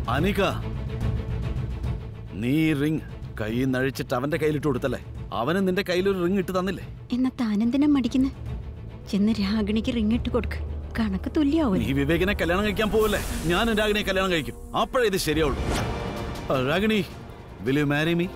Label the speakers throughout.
Speaker 1: അനിക നീ ഈ റിങ് കൈയിൽ നഴിച്ചിട്ട് അവന്റെ കയ്യിലിട്ട് കൊടുത്തല്ലേ അവന് നിന്റെ കയ്യിൽ ഒരു റിങ് ഇട്ട് തന്നില്ലേ
Speaker 2: എന്നാ താനെന്തിനാ മടിക്കുന്നെ ചെന്ന് രാഗിണിക്ക് റിങ്ങിട്ട് കൊടുക്ക് കണക്ക് തുല്യാവൂല
Speaker 1: നീ വിവേകിനെ കല്യാണം കഴിക്കാൻ പോവല്ലേ ഞാൻ രാഗിണിയെ കല്യാണം കഴിക്കും അപ്പോഴേ ഇത് ശരിയാവുള്ളൂ ആ, Ragini will you marry me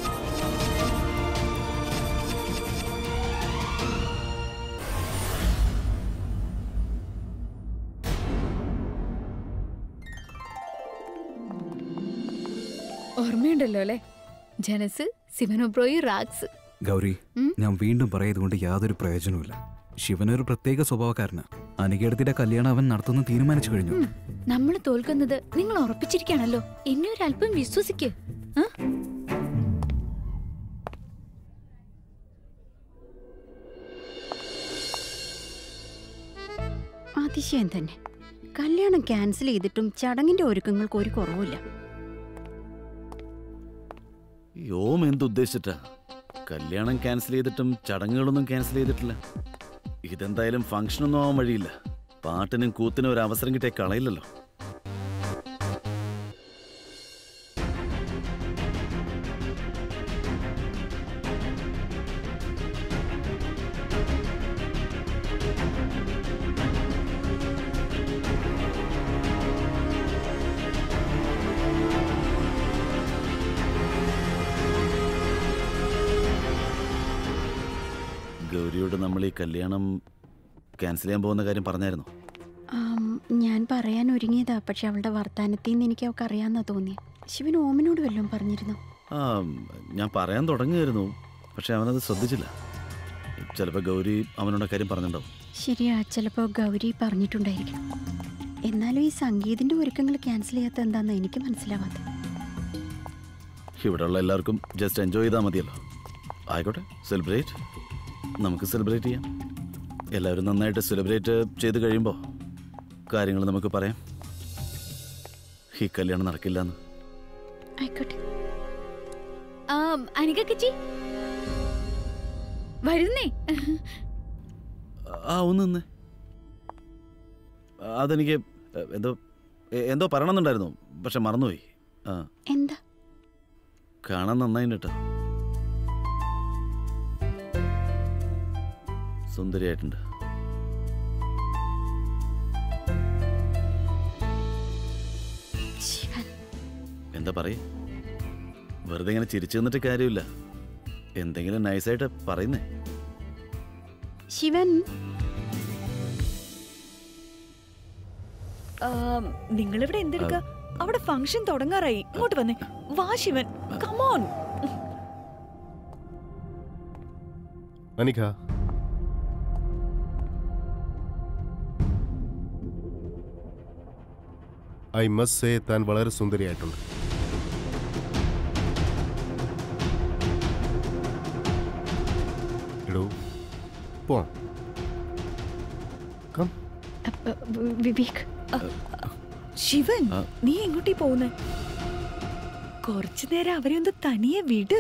Speaker 3: ഓർമ്മയുണ്ടല്ലോ അല്ലേ ജനസ് സിവനോബ്രോയി റാക്സ്
Speaker 4: ഗൗരി
Speaker 3: ഉം?
Speaker 4: ഞാൻ വീണ്ടും പറയതുകൊണ്ട് യാതൊരു പ്രയോജനവുമില്ല ശിവനൊരു പ്രത്യേക സ്വഭാവക്കാരന് അനികേടത്തിന്റെ കല്യാണം അവൻ നടത്തുന്ന തീരുമാനിച്ചു കഴിഞ്ഞു
Speaker 3: നമ്മൾ തോൽക്കുന്നത് നിങ്ങൾ ഉറപ്പിച്ചിരിക്കുകയാണല്ലോ എന്നെ ഒരു അല്പം വിശ്വസിക്ക് ആ?
Speaker 2: അതിശയം തന്നെ കല്യാണം ക്യാൻസൽ ചെയ്തിട്ടും ചടങ്ങിന്റെ ഒരുക്കങ്ങൾക്ക് ഒരു കുറവില്ല
Speaker 1: യോം എന്തുദ്ദേശിച്ചിട്ടാ കല്യാണം ക്യാൻസൽ ചെയ്തിട്ടും ചടങ്ങുകളൊന്നും ക്യാൻസൽ ചെയ്തിട്ടില്ല ഇതെന്തായാലും ഫംഗ്ഷനൊന്നും ആവാൻ വഴിയില്ല പാട്ടിനും കൂത്തിനും ഒരു അവസരം കിട്ടിയ കളയില്ലല്ലോ ഗൗരിയോട് നമ്മൾ ഈ കല്യാണം ക്യാൻസൽ ചെയ്യാൻ പോകുന്ന കാര്യം പറഞ്ഞായിരുന്നു
Speaker 2: ആം, ഞാൻ പറയാൻ ഒരുങ്ങിയതാ പക്ഷെ അവളുടെ വർത്താനത്തിൽ നിന്ന് എനിക്ക് അവൾക്ക് അറിയാമെന്നാ തോന്നി ശിവൻ ഓമനോട് വല്ലതും പറഞ്ഞിരുന്നു
Speaker 1: ആ ഞാൻ പറയാൻ തുടങ്ങിയായിരുന്നു പക്ഷെ അവനത് ശ്രദ്ധിച്ചില്ല ചിലപ്പോൾ ഗൗരി അവനോട് കാര്യം പറഞ്ഞിട്ടുണ്ടാവും
Speaker 2: ശരിയാ ചിലപ്പോൾ ഗൗരി പറഞ്ഞിട്ടുണ്ടായിരിക്കും എന്നാലും ഈ സംഗീതിന്റെ ഒരുക്കങ്ങൾ ക്യാൻസൽ ചെയ്യാത്ത എന്താന്ന് എനിക്ക് മനസ്സിലാവാത്ത
Speaker 1: ഇവിടെയുള്ള എല്ലാവർക്കും ജസ്റ്റ് എൻജോയ് ചെയ്താൽ മതിയല്ലോ ആയിക്കോട്ടെ സെലിബ്രേറ്റ് നമുക്ക് സെലിബ്രേറ്റ് ചെയ്യാം എല്ലാവരും നന്നായിട്ട് സെലിബ്രേറ്റ് ചെയ്ത് കഴിയുമ്പോൾ കാര്യങ്ങൾ നമുക്ക് പറയാം ഈ കല്യാണം നടക്കില്ല എന്ന്
Speaker 2: ആയിക്കോട്ടെ
Speaker 3: ആ, അനിക കച്ചി വരുന്നേ
Speaker 1: ആ ഒന്ന് നിന്ന് അതെനിക്ക് എന്തോ എ- എന്തോ പറയണമെന്നുണ്ടായിരുന്നു പക്ഷെ മറന്നുപോയി ആ
Speaker 2: എന്താ
Speaker 1: കാണാൻ നന്നായിട്ടുണ്ട് കേട്ടോ സുന്ദരിയായിട്ടുണ്ട്
Speaker 2: ശിവൻ
Speaker 1: എന്താ പറയേ വെറുതെ ഇങ്ങനെ ചിരിച്ചു നിന്നിട്ട് കാര്യമില്ല എന്തെങ്കിലും നൈസായിട്ട് പറയുന്നേ
Speaker 2: ശിവൻ
Speaker 5: നിങ്ങൾ ഇവിടെ എന്തെടുക്ക അവിടെ ഫംഗ്ഷൻ തുടങ്ങാറായി ഇങ്ങോട്ട് വന്നേ വാ Shivan come on
Speaker 6: Anika I must say താൻ വളരെ സുന്ദരിയായിട്ടുണ്ട് എടോ പോവാം കം
Speaker 2: അപ്പ, വി- വിവേക്
Speaker 5: ശിവൻ
Speaker 1: ആ.
Speaker 5: നീ എങ്ങോട്ടീ പോകുന്നേ കുറച്ചു നേരം അവരെ ഒന്ന് തനിയെ വിട്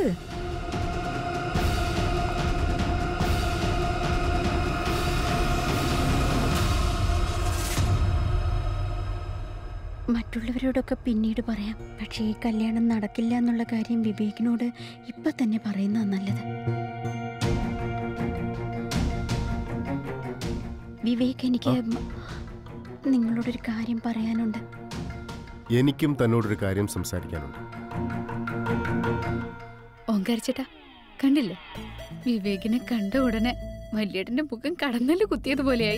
Speaker 2: മറ്റുള്ളവരോടൊക്കെ പിന്നീട് പറയാം പക്ഷേ ഈ കല്യാണം നടക്കില്ല എന്നുള്ള കാര്യം വിവേകിനോട് ഇപ്പൊ തന്നെ പറയുന്നതാ നല്ലത് വിവേക് എനിക്ക് നിങ്ങളോടൊരു കാര്യം പറയാനുണ്ട്
Speaker 6: എനിക്കും തന്നോടൊരു കാര്യം സംസാരിക്കാനുണ്ട്
Speaker 3: ഓങ്കാരിച്ചേട്ടാ കണ്ടില്ലേ വിവേകിനെ കണ്ട ഉടനെ വല്യേട്ടന്റെ മുഖം കടന്നല് കുത്തിയതുപോലെയായി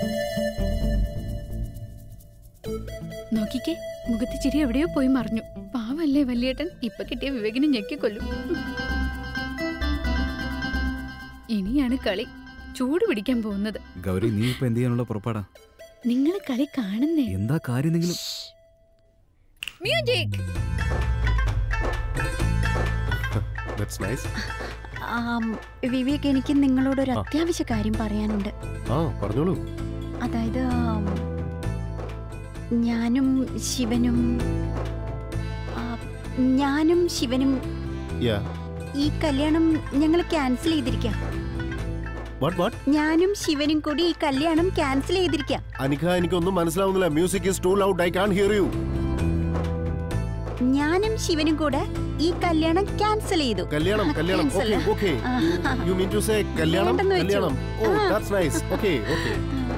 Speaker 3: നോക്കിക്കേ മുഖത്ത് ചിരി എവിടെയോ പോയി മറിഞ്ഞു പാവല്ലേ വല്യേട്ടൻ ഇപ്പൊ കിട്ടിയ വിവേകിനെ ഞെക്കിക്കൊല്ലും ഇനിയാണ് കളി ചൂട് പിടിക്കാൻ പോകുന്നത്
Speaker 4: ഗൗരി നീ ഇപ്പൊ എന്ത് ചെയ്യാനുള്ള പുറപ്പാടാ
Speaker 3: നിങ്ങൾ കളി കാണുന്നേ
Speaker 4: എന്താ കാര്യം എന്തെങ്കിലും
Speaker 3: music
Speaker 6: that's nice
Speaker 2: um, Vivek എനിക്ക് നിങ്ങളോടൊരു
Speaker 6: ആ.
Speaker 2: അത്യാവശ്യ കാര്യം പറയാനുണ്ട്
Speaker 6: ആ പറഞ്ഞോളൂ
Speaker 2: അതായത് ആം, ഞാനും ശിവനും ആ, ഞാനും ശിവനും
Speaker 6: യാ
Speaker 2: ഈ കല്യാണം ഞങ്ങൾ ക്യാൻസൽ ചെയ്തിരിക്കാം
Speaker 6: വാട്ട് വാട്ട്
Speaker 2: ഞാനും ശിവനും കൂടി ഈ കല്യാണം ക്യാൻസൽ ചെയ്തിരിക്കാം
Speaker 6: അനിക എനിക്കൊന്നും മനസ്സിലാവുന്നില്ല music is too loud I can't hear you
Speaker 2: ഞാനും ശിവനും കൂടെ ഈ കല്യാണം ക്യാൻസൽ ചെയ്തു
Speaker 6: കല്യാണം കല്യാണം
Speaker 2: Cancel.
Speaker 6: Okay okay you mean to say കല്യാണം
Speaker 2: വേണ്ടെന്ന് വെച്ചു.
Speaker 6: കല്യാണം ഓ
Speaker 2: ആ.
Speaker 6: ദാറ്റ്സ് നൈസ് ഓക്കെ ഓക്കെ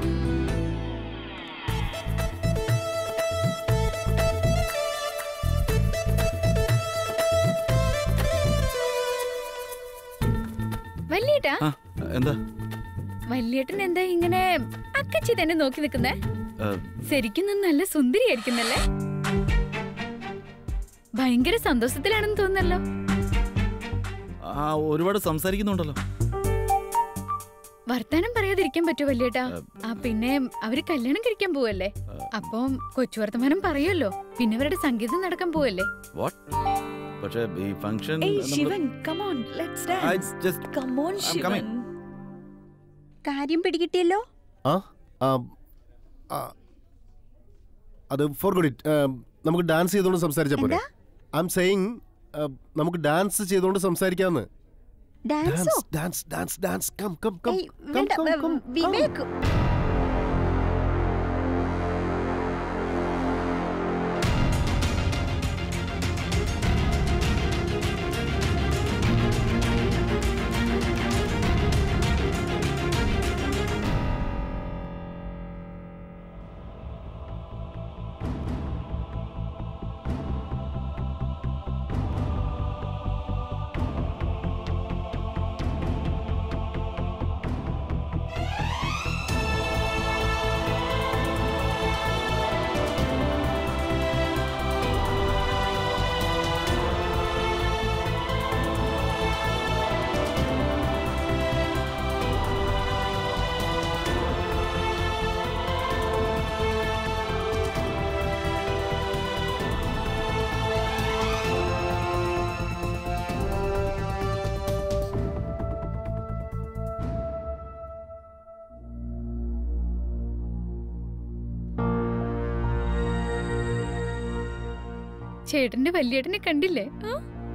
Speaker 3: വല്യേട്ടാ
Speaker 1: ആ എന്താ
Speaker 3: വല്യേട്ടൻ എന്താ ഇങ്ങനെ അക്കച്ചി തന്നെ നോക്കി നിൽക്കുന്നേ
Speaker 1: ആ,
Speaker 3: ശരിക്കും നിന്ന് നല്ല സുന്ദരിയായിരിക്കുന്നല്ലേ ഭയങ്കര സന്തോഷത്തിലാണെന്ന് തോന്നല്ലോ
Speaker 1: ആ ഒരുപാട് സംസാരിക്കുന്നുണ്ടല്ലോ
Speaker 3: വർത്താനം പറയാതിരിക്കാൻ പറ്റുമോ വല്യേട്ടാ ആ പിന്നെ അവര് കല്യാണം കഴിക്കാൻ പോവല്ലേ അപ്പം കൊച്ചു വർത്തമാനം പറയുമല്ലോ പിന്നെ അവരുടെ സംഗീതം നടക്കാൻ പോവല്ലേ
Speaker 1: വാട്ട് പക്ഷേ ഈ ഫംഗ്ഷൻ
Speaker 5: ഏയ് Shivan come on let's dance
Speaker 1: just
Speaker 5: come on
Speaker 1: I'm
Speaker 5: Shivan
Speaker 1: coming.
Speaker 2: കാര്യം പിടികിട്ടിയല്ലോ
Speaker 6: ആ ആ, ആ, അത് ഫോർ ഗുഡ് ഇറ്റ് നമുക്ക് ഡാൻസ് ചെയ്തുകൊണ്ട് സംസാരിച്ചാൽ പോരെ ഐ എം സെയിങ് നമുക്ക് ഡാൻസ് ചെയ്തുകൊണ്ട് സംസാരിക്കാന്ന്
Speaker 2: ഡാൻസോ
Speaker 6: dance dance dance dance come come come
Speaker 2: ഏയ്,
Speaker 6: കം
Speaker 2: വേണ്ട,
Speaker 6: കം
Speaker 2: വ-
Speaker 6: കം
Speaker 2: വിവേക്
Speaker 3: ചേട്ടന്റെ വല്യേട്ടനെ കണ്ടില്ലേ ആ?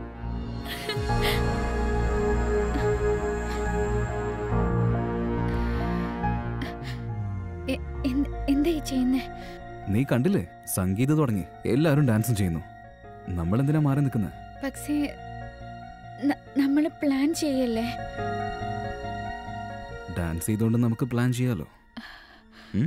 Speaker 3: എ- എന്ത്- എന്താ ഈ ചെയ്യുന്നേ
Speaker 4: നീ കണ്ടില്ലേ സംഗീതം തുടങ്ങി എല്ലാവരും ഡാൻസും ചെയ്യുന്നു നമ്മൾ എന്തിനാ മാറി നിൽക്കുന്നത്
Speaker 3: പക്ഷേ ന- നമ്മള് പ്ലാൻ ചെയ്യല്ലേ
Speaker 4: ഡാൻസ് ചെയ്തുകൊണ്ട് നമുക്ക് പ്ലാൻ ചെയ്യാലോ ഉം?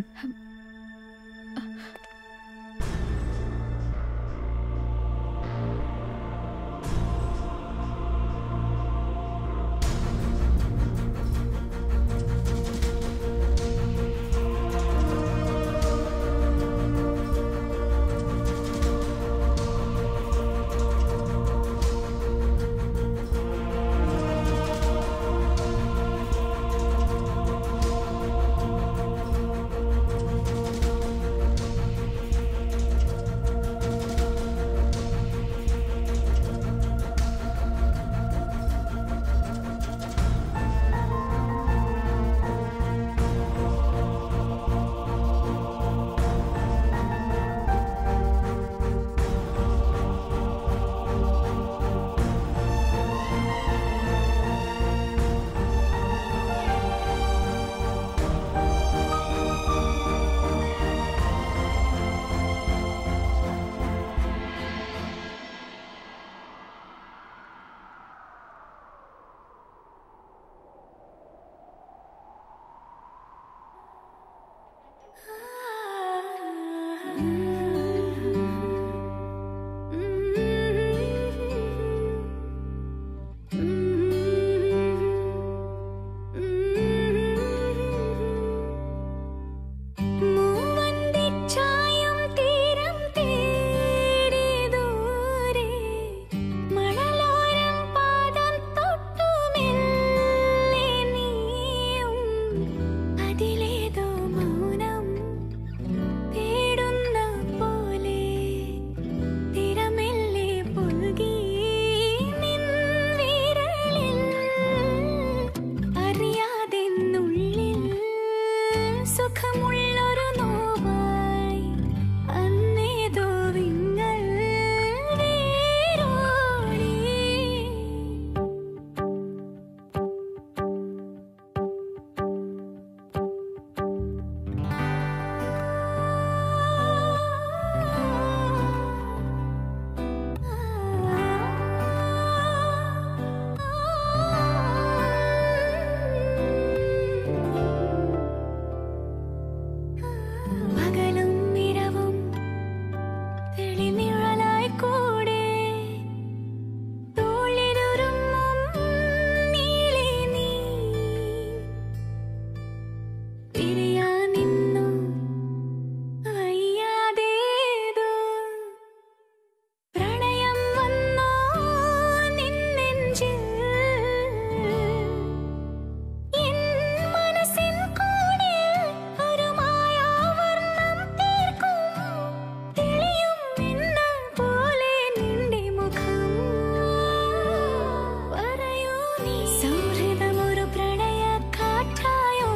Speaker 7: പിരിയാനിന്നു വയ്യാതേതോ പ്രണയം വന്നോ നിന്നെഞ്ചിൽ എൻ മനസ്സിൻ കൂടിൽ ഒരു മായാവർണ്ണം തീർക്കും തെളിയും മിന്നൽ പോലെ നിന്റെ മുഖം പറയൂ നീ സൗഹൃദമൊരു പ്രണയക്കാറ്റായോ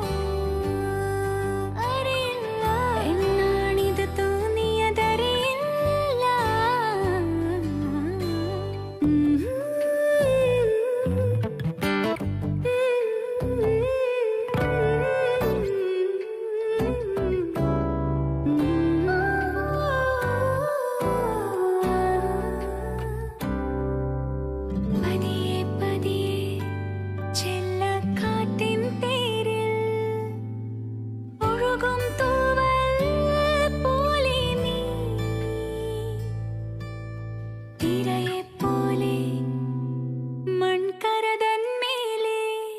Speaker 7: അറിയില്ല എന്നാണിത് തോന്നിയതറിയില്ല പതിയെ പതിയെ ചെല്ലക്കാട്ടിൻ തേരിൽ ഒഴുകും തൂവൽ പോലെ നീ തിരയെ പോലെ മൺകരതൻ മേലെ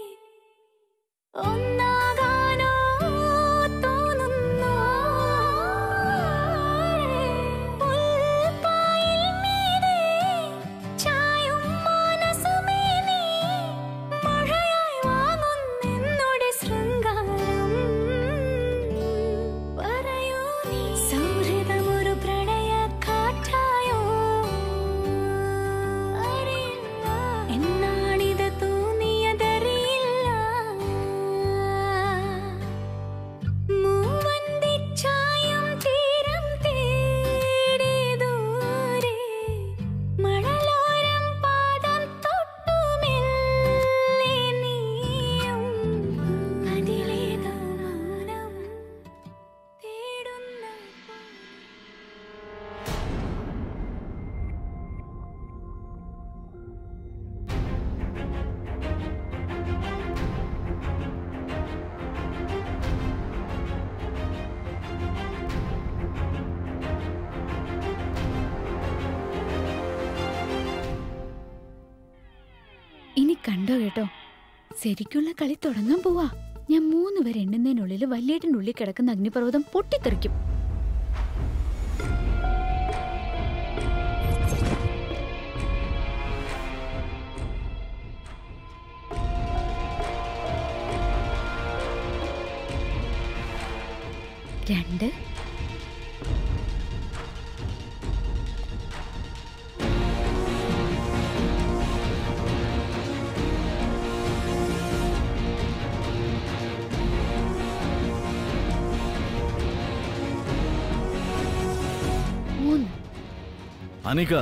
Speaker 7: ഒന്നാകാനോ തോന്നുന്നു പുൽപ്പായിൽ മീതെ ചായും മാനസമേ നീ മഴയായി വാങ്ങുന്നെന്നുടെ ശൃംഗാരം പറയൂ നീ സൗഹൃദമൊരു പ്രണയക്കാറ്റായോ അറിയില്ല എന്നാണിത് തോന്നിയതറിയില്ല മൂവന്തിച്ചായം തീരം തേടി ദൂരെ മണലോരം പാദം തൊട്ടു മെല്ലെ നീയും അതിലേതോ മൗനം തേടുന്ന
Speaker 3: ഇനി കണ്ടോ കേട്ടോ ശരിക്കുള്ള കളി തുടങ്ങാൻ പോവാ ഞാൻ മൂന്ന് പേര് എണ്ണുന്നതിനുള്ളിൽ വല്യേട്ടൻ്റെ ഉള്ളിൽ കിടക്കുന്ന അഗ്നിപർവ്വതം പൊട്ടിത്തെറിക്കും രണ്ട് മൂന്ന്
Speaker 1: അനിക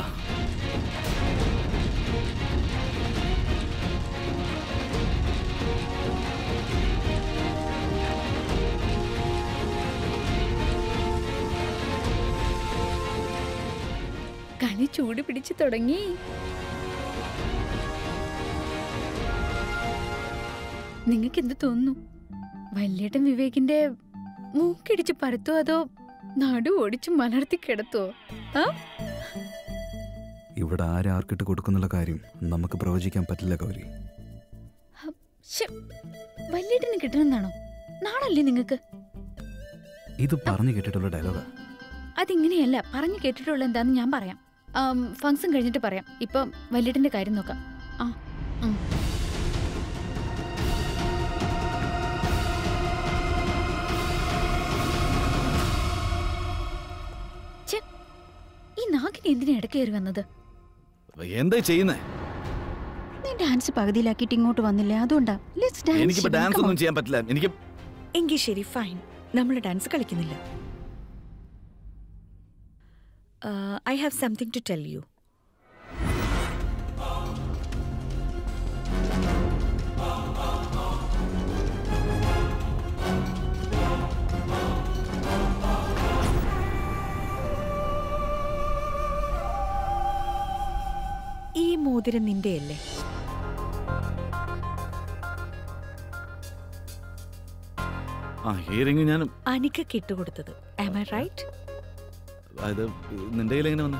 Speaker 3: കളി ചൂട് പിടിച്ചു തുടങ്ങി നിങ്ങൾക്ക് എന്ത് തോന്നുന്നു വല്യേട്ടൻ വിവേകിന്റെ മൂക്കിടിച്ച് പരത്തോ അതോ നടു ഓടിച്ച് മലർത്തി കിടത്തോ ആ
Speaker 4: ഇവിടെ ആരാർക്കിട്ട് കൊടുക്കുന്നുള്ള കാര്യം നമുക്ക് പ്രവചിക്കാൻ പറ്റില്ല ഗൗരി
Speaker 3: ശ്ശെ, വല്യേട്ടന് കിട്ടണമെന്നാണോ നാളല്ലേ നിങ്ങൾക്ക്
Speaker 4: ഇത് പറഞ്ഞു കേട്ടിട്ടുള്ള ഡയലോഗാ
Speaker 3: അതിങ്ങനെയല്ല പറഞ്ഞു കേട്ടിട്ടുള്ള എന്താന്ന് ഞാൻ പറയാം ഫംഗ്ഷൻ കഴിഞ്ഞിട്ട് പറയാം ഇപ്പം വല്യേട്ടന്റെ കാര്യം നോക്കാം ആ ഉം. ഛെ, ഈ നാഗിനി എന്തിനാ ഇടയ്ക്ക് കയറി വന്നത്
Speaker 1: എന്താ ചെയ്യുന്നേ
Speaker 2: നീ ഡാൻസ് പകുതിയിലാക്കിയിട്ട് ഇങ്ങോട്ട് വന്നില്ലേ അതുകൊണ്ടാ ലെറ്റ്സ് ഡാൻസ്
Speaker 1: എനിക്കിപ്പോ ഡാൻസ് ഒന്നും ചെയ്യാൻ പറ്റില്ല എനിക്ക്
Speaker 5: എങ്കിൽ ശരി ഫൈൻ നമ്മൾ ഡാൻസ് കളിക്കുന്നില്ല I have something to tell you ഈ മോതിരം നിന്റെയല്ലേ
Speaker 1: ആ ഹിയറിംഗ് ഞാൻ
Speaker 5: അനിക്ക് ഇട്ടുകൊടുത്തത് ആം ഐ റൈറ്റ്
Speaker 1: അതായത് നിന്റെ കയ്യിൽ എങ്ങനെ വന്നു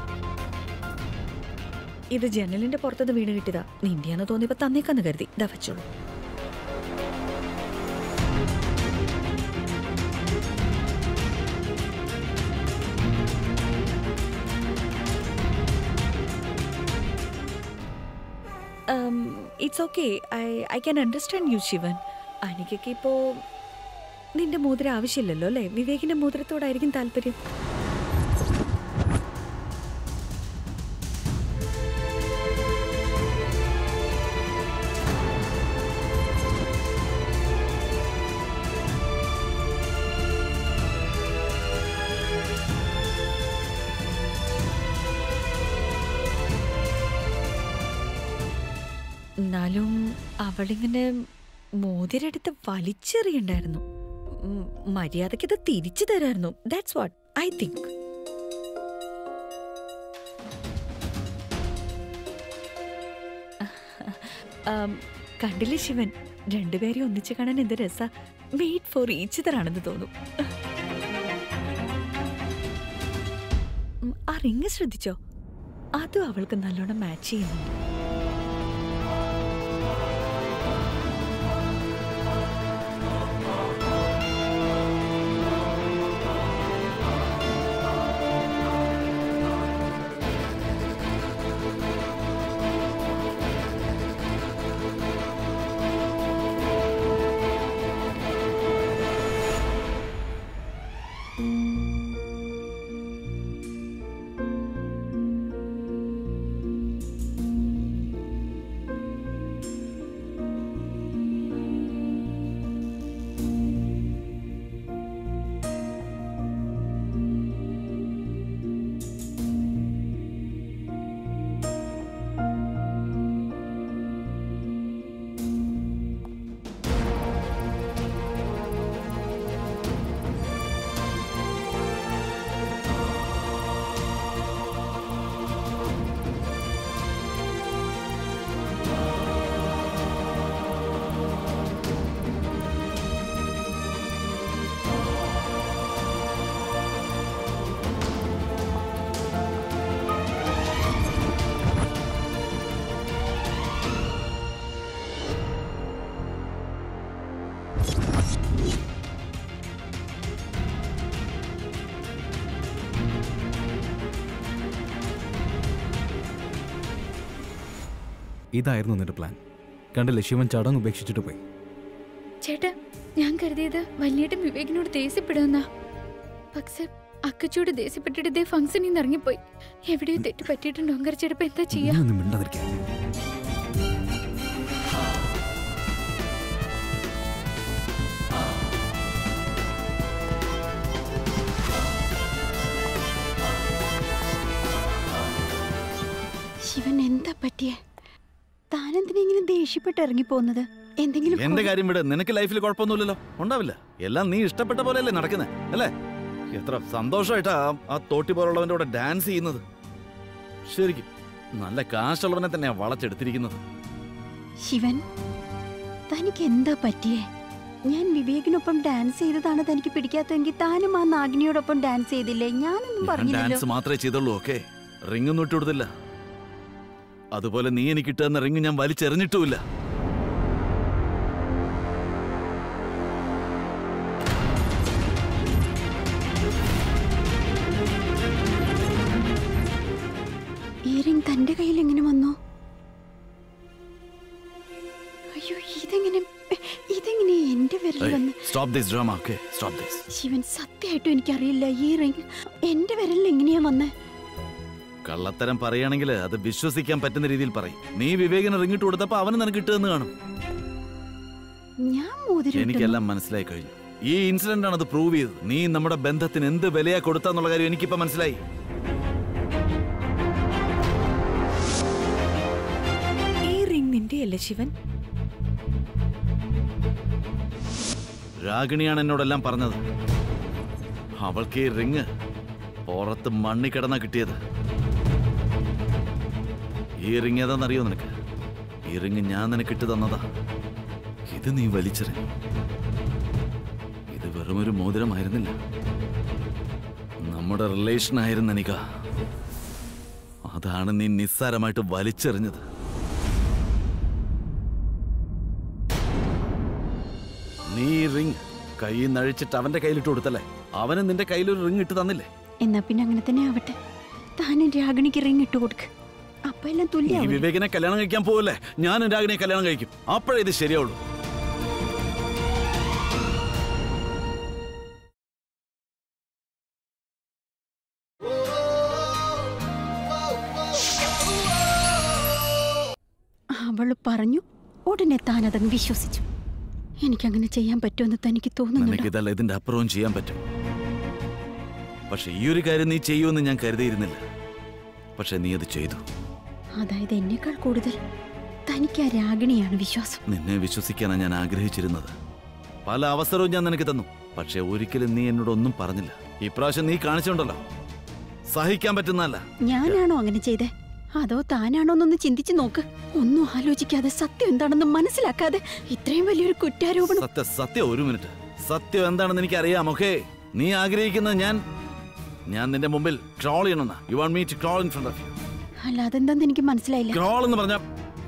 Speaker 5: ഇത് ജനലിന്റെ പുറത്തുനിന്ന് വീണ് കിട്ടിയതാ നിന്റെയാന്ന് തോന്നിയപ്പോ തന്നേക്കാന്ന് കരുതി ഇതാ വെച്ചോളൂ it's okay I I can understand you Shivan അനിക്കൊക്കെ ഇപ്പോ നിന്റെ മോതിരം ആവശ്യമില്ലല്ലോ അല്ലേ വിവേകിന്റെ മോതിരത്തോടായിരിക്കും താല്പര്യം എന്നാലും അവളിങ്ങനെ മോതിരെടുത്ത് വലിച്ചെറിയണ്ടായിരുന്നു ഉം, മര്യാദയ്ക്ക് ഇത് തിരിച്ചു തരായിരുന്നു ദാറ്റ്സ് വാട്ട് ഐ തിങ്ക് കണ്ടില്ലേ ശിവൻ രണ്ടുപേരെയും ഒന്നിച്ച് കാണാൻ എന്ത് രസ മെയ്ഡ് ഫോർ ഈച്ച് ആണെന്ന് തോന്നും ഉം, ആ റിങ് ശ്രദ്ധിച്ചോ അതും അവൾക്ക് നല്ലോണം മാച്ച് ചെയ്യുന്നുണ്ട്
Speaker 4: ഇതായിരുന്നു നിന്റെ പ്ലാൻ കണ്ടില്ലേ ശിവൻ ചടങ്ങ് ഉപേക്ഷിച്ചിട്ട് പോയി
Speaker 3: ചേട്ടാ ഞാൻ കരുതിയത് വലിയേട്ടൻ വിവേകിനോട് ദേഷ്യപ്പെടുമെന്നാ പക്ഷെ അക്കച്ചോട് ദേഷ്യപ്പെട്ടിട്ട് ഇതേ ഫംഗ്ഷനിൽ നിന്ന് ഇറങ്ങിപ്പോയി എവിടെയോ തെറ്റ് പറ്റിയിട്ടുണ്ടോ അങ്കരച്ചേട്ടപ്പ എന്താ ചെയ്യാ
Speaker 4: നീ ഒന്നും മിണ്ടാതിരിക്കാൻ
Speaker 2: ശിവൻ എന്താ പറ്റിയേ താനെന്തിനാ ഇങ്ങനെ ദേഷ്യപ്പെട്ട് ഇറങ്ങിപ്പോകുന്നത് എന്തെങ്കിലും
Speaker 1: എന്റെ കാര്യം വിട് നിനക്ക് ലൈഫിൽ കുഴപ്പമൊന്നുമില്ലല്ലോ ഉണ്ടാവില്ല എല്ലാം നീ ഇഷ്ടപ്പെട്ട പോലെയല്ലേ നടക്കുന്നത് അല്ലേ എത്ര സന്തോഷമായിട്ടാ ആ- ആ തോട്ടി പോലുള്ളവന്റെ കൂടെ ഡാൻസ് ചെയ്യുന്നത് ശരിക്കും നല്ല കാശുള്ളവനെ തന്നെയാ വളച്ചെടുത്തിരിക്കുന്നത്
Speaker 2: ശിവൻ തനിക്ക് എന്താ പറ്റിയേ ഞാൻ വിവേകിനൊപ്പം ഡാൻസ് ചെയ്തതാണ് തനിക്ക് പിടിക്കാത്തതെങ്കിൽ താനും ആ നാഗിനിയോടൊപ്പം ഡാൻസ് ചെയ്തില്ലേ ഞാനൊന്നും
Speaker 1: ഞാൻ
Speaker 2: പറഞ്ഞില്ലല്ലോ
Speaker 1: ഡാൻസ് മാത്രമേ ചെയ്തുള്ളൂ ഓക്കെ റിംഗ് ഒന്നും ഇട്ട് കൊടുത്തില്ല അതുപോലെ നീ എനിക്ക് ഇട്ടുതന്ന റിംഗ് ഞാൻ വലിച്ചെറിഞ്ഞിട്ടുമില്ല
Speaker 2: ഈ റിംഗ് തന്റെ കയ്യിൽ എങ്ങനെ വന്നു അയ്യോ ഇതെങ്ങനെ ഇതെങ്ങനെ എന്റെ വിരൽ വന്ന്
Speaker 1: stop this drama okay stop this
Speaker 2: Shivan സത്യമായിട്ടും എനിക്കറിയില്ല ഈ റിംഗ് എന്റെ വിരലിൽ എങ്ങനെയാ വന്നേ
Speaker 1: കള്ളത്തരം പറയുകയാണെങ്കിൽ അത് വിശ്വസിക്കാൻ പറ്റുന്ന രീതിയിൽ പറയും നീ വിവേകിന് റിംഗ് ഇട്ട് കൊടുത്തപ്പോ അവന് നിനക്ക് ഇട്ടുതെന്ന് കാണും
Speaker 2: ഞാൻ മോതിരം ഇട്ടുന്നു.
Speaker 1: എനിക്കെല്ലാം മനസ്സിലായി കഴിഞ്ഞു ഈ ഇൻസിഡന്റ് ആണ് അത് പ്രൂവ് ചെയ്തത് നീ നമ്മുടെ ബന്ധത്തിന് എന്ത് വിലയാ കൊടുത്തെന്നുള്ള കാര്യം എനിക്കിപ്പോ മനസ്സിലായി
Speaker 5: ഈ റിംഗ് നിന്റെ അല്ലേ ശിവൻ
Speaker 1: രാഗിണിയാണ് എന്നോടെല്ലാം പറഞ്ഞത് അവൾക്ക് ഈ റിങ് പുറത്ത് മണ്ണി കിടന്നാ കിട്ടിയത് ഈ റിങ് ഏതാണെന്നറിയോ നിനക്ക് ഈ റിങ് ഞാൻ നിനക്ക് ഇട്ട് തന്നതാ ഇത് നീ വലിച്ചെറിഞ്ഞു ഇത് വെറുമൊരു മോതിരമായിരുന്നില്ല നമ്മുടെ റിലേഷൻ ആയിരുന്നു എനിക്ക അതാണ് നീ നിസ്സാരമായിട്ട് വലിച്ചെറിഞ്ഞത് നീ ഈ റിങ് കൈ നഴിച്ചിട്ട് അവന്റെ കയ്യിലിട്ട് കൊടുത്തല്ലേ അവന് നിന്റെ കയ്യിൽ ഒരു റിങ് ഇട്ട് തന്നില്ലേ
Speaker 2: എന്നാ പിന്നെ അങ്ങനെ തന്നെ ആവട്ടെ താനും രാഗിണിക്ക് റിംഗ് ഇട്ട് കൊടുക്ക് അപ്പൊ അപ്പൊ എല്ലാം
Speaker 1: നീ
Speaker 2: തുല്യാവും
Speaker 1: വിവേകിനെ കല്യാണം കഴിക്കാൻ പോവല്ലേ ഞാനും രാഗിനെ കല്യാണം കഴിക്കും അപ്പോഴേ ഇത് ശരിയാവുള്ളൂ
Speaker 2: അവള് പറഞ്ഞു ഉടനെ താൻ അതങ്ങ് വിശ്വസിച്ചു എനിക്കങ്ങനെ ചെയ്യാൻ പറ്റുമെന്ന് തനിക്ക് തോന്നുന്നുണ്ടോ
Speaker 1: നിനക്കിതല്ല ഇതിന്റെ അപ്പുറവും ചെയ്യാൻ പറ്റും പക്ഷെ ഈ ഒരു കാര്യം നീ ചെയ്യുമെന്ന് ഞാൻ കരുതിയിരുന്നില്ല പക്ഷെ നീ അത് ചെയ്തു
Speaker 2: അതായത് എന്നേക്കാൾ കൂടുതൽ തനിക്ക് ആ രാഗിണിയാണ് വിശ്വാസം
Speaker 1: നിന്നെ വിശ്വസിക്കാനാണ് ഞാൻ ആഗ്രഹിച്ചിരുന്നത് പല അവസരവും ഞാൻ നിനക്ക് തന്നു പക്ഷെ ഒരിക്കലും നീ എന്നോട് ഒന്നും പറഞ്ഞില്ല ഇപ്രാവശ്യം നീ കാണിച്ചുണ്ടല്ലോ സഹിക്കാൻ പറ്റുന്നതല്ല
Speaker 2: ഞാനാണോ അങ്ങനെ ചെയ്തേ അതോ താനാണോ എന്നൊന്ന് ചിന്തിച്ചു നോക്ക് ഒന്നും ആലോചിക്കാതെ സത്യം എന്താണെന്ന് മനസ്സിലാക്കാതെ ഇത്രയും വലിയൊരു കുറ്റാരോപണം
Speaker 1: സത്യ സത്യം ഒരു മിനിറ്റ് സത്യം എന്താണെന്ന് എനിക്ക് അറിയാം ഓക്കെ നീ ആഗ്രഹിക്കുന്നത് ഞാൻ ഞാൻ നിന്റെ മുമ്പിൽ ക്രോൾ ചെയ്യണമെന്നാ you want me to crawl in front of you
Speaker 2: അല്ല അതെന്താന്ന് എനിക്ക് മനസ്സിലായില്ല
Speaker 1: ക്രോൾ എന്ന് പറഞ്ഞ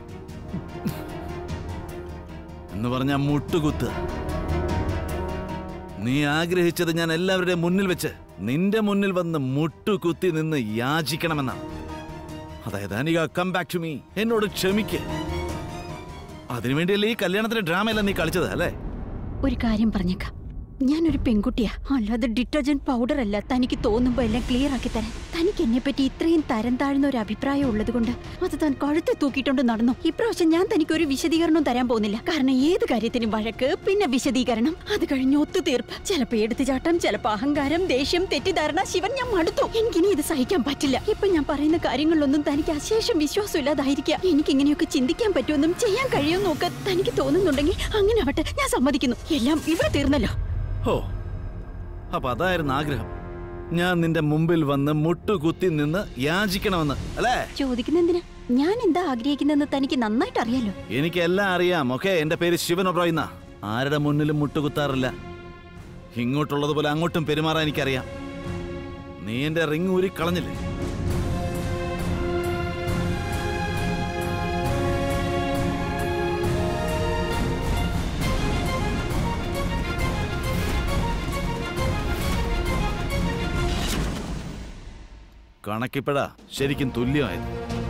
Speaker 1: എന്ന് പറഞ്ഞ മുട്ടുകുത്ത് നീ ആഗ്രഹിച്ചത് ഞാൻ എല്ലാവരുടെയും മുന്നിൽ വെച്ച് നിന്റെ മുന്നിൽ വന്ന് മുട്ടുകുത്തി നിന്ന് യാചിക്കണമെന്നാണ് അതായത് Anika come back to me എന്നോട് ക്ഷമിക്ക് അതിനുവേണ്ടിയല്ലേ ഈ കല്യാണത്തിന്റെ ഡ്രാമയല്ല നീ കളിച്ചത് അല്ലേ
Speaker 2: ഒരു കാര്യം പറഞ്ഞേക്കാം ഞാനൊരു പെൺകുട്ടിയാ അല്ലാതെ ഡിറ്റർജന്റ് പൗഡർ അല്ല തനിക്ക് തോന്നുമ്പോ എല്ലാം ക്ലിയർ ആക്കി തരാൻ തനിക്ക് എന്നെ പറ്റി ഇത്രയും തരം താഴ്ന്ന ഒരു അഭിപ്രായം ഉള്ളത് കൊണ്ട് അത് താൻ കഴുത്ത് തൂക്കിയിട്ടുണ്ട് നടന്നു ഇപ്രാവശ്യം ഞാൻ തനിക്ക് ഒരു വിശദീകരണവും തരാൻ പോകുന്നില്ല കാരണം ഏത് കാര്യത്തിനും വഴക്ക് പിന്നെ വിശദീകരണം അത് കഴിഞ്ഞ് ഒത്തുതീർപ്പ് ചിലപ്പോ എടുത്തുചാട്ടം ചിലപ്പോ അഹങ്കാരം ദേഷ്യം തെറ്റിദ്ധാരണ ശിവൻ ഞാൻ മടുത്തു എനിക്കിനി ഇത് സഹിക്കാൻ പറ്റില്ല ഇപ്പൊ ഞാൻ പറയുന്ന കാര്യങ്ങളിലൊന്നും തനിക്ക് അശേഷം വിശ്വാസം ഇല്ലാതായിരിക്കാം എനിക്ക് ഇങ്ങനെയൊക്കെ ചിന്തിക്കാൻ പറ്റുമെന്നും ചെയ്യാൻ കഴിയുമെന്നും ഒക്കെ തനിക്ക് തോന്നുന്നുണ്ടെങ്കിൽ അങ്ങനെ ആവട്ടെ ഞാൻ സമ്മതിക്കുന്നു എല്ലാം ഇവിടെ തീർന്നല്ലോ
Speaker 1: ഓ അപ്പൊ അതായിരുന്നു ആഗ്രഹം ഞാൻ നിന്റെ മുമ്പിൽ വന്ന് മുട്ടുകുത്തി നിന്ന് യാചിക്കണമെന്ന് അല്ലേ
Speaker 2: ചോദിക്കുന്ന എന്തിനാ ഞാൻ എന്താ ആഗ്രഹിക്കുന്നതെന്ന് തനിക്ക് നന്നായിട്ട് അറിയാലോ
Speaker 1: എനിക്ക് എല്ലാം അറിയാം ഓക്കെ എന്റെ പേര് ശിവൻ ഒബ്രോയിന്ന ആരുടെ മുന്നിലും മുട്ടുകുത്താറില്ല ഇങ്ങോട്ടുള്ളതുപോലെ അങ്ങോട്ടും പെരുമാറാൻ എനിക്കറിയാം നീ എന്റെ റിങ് ഊരി കളഞ്ഞില്ലേ കണക്കിപ്പഴാ ശരിക്കും തുല്യമായത്